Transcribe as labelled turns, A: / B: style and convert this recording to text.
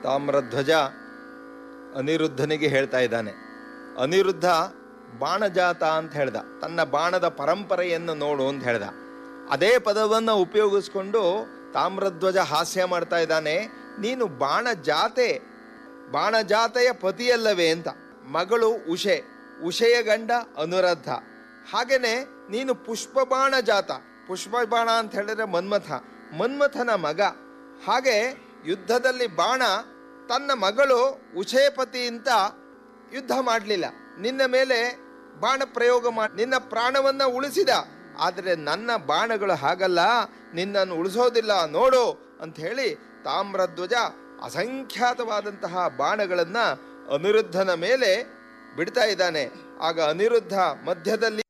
A: ತಾಮ್ರಧ್ವಜ ಅನಿರುದ್ಧನಿಗೆ ಹೇಳ್ತಾ ಇದ್ದಾನೆ ಅನಿರುದ್ಧ ಬಾಣಜಾತ ಅಂತ ಹೇಳ್ದ ತನ್ನ ಬಾಣದ ಪರಂಪರೆಯನ್ನು ನೋಡು ಅಂತ ಹೇಳ್ದ ಅದೇ ಪದವನ್ನು ಉಪಯೋಗಿಸ್ಕೊಂಡು ತಾಮ್ರಧ್ವಜ ಹಾಸ್ಯ ಮಾಡ್ತಾ ಇದ್ದಾನೆ ನೀನು ಬಾಣಜಾತೆ ಬಾಣಜಾತೆಯ ಪತಿಯಲ್ಲವೇ ಅಂತ ಮಗಳು ಉಷೆ ಉಷೆಯ ಗಂಡ ಅನುರದ್ಧ ಹಾಗೇನೆ ನೀನು ಪುಷ್ಪಬಾಣ ಜಾತ ಪುಷ್ಪಬಾಣ ಅಂತ ಹೇಳಿದ್ರೆ ಮನ್ಮಥ ಮನ್ಮಥನ ಮಗ ಹಾಗೆ ಯುದ್ಧದಲ್ಲಿ ಬಾಣ ತನ್ನ ಮಗಳು ಉಷೇಪತಿ ಅಂತ ಯುದ್ಧ ಮಾಡಲಿಲ್ಲ ನಿನ್ನ ಮೇಲೆ ಬಾಣ ಪ್ರಯೋಗ ಮಾಡಿ ನಿನ್ನ ಪ್ರಾಣವನ್ನ ಉಳಿಸಿದ ಆದರೆ ನನ್ನ ಬಾಣಗಳು ಹಾಗಲ್ಲ ನಿನ್ನನ್ನು ಉಳಿಸೋದಿಲ್ಲ ನೋಡು ಅಂತ ಹೇಳಿ ತಾಮ್ರಧ್ವಜ ಅಸಂಖ್ಯಾತವಾದಂತಹ ಬಾಣಗಳನ್ನ ಅನಿರುದ್ಧನ ಮೇಲೆ ಬಿಡ್ತಾ ಇದ್ದಾನೆ ಆಗ ಅನಿರುದ್ಧ ಮಧ್ಯದಲ್ಲಿ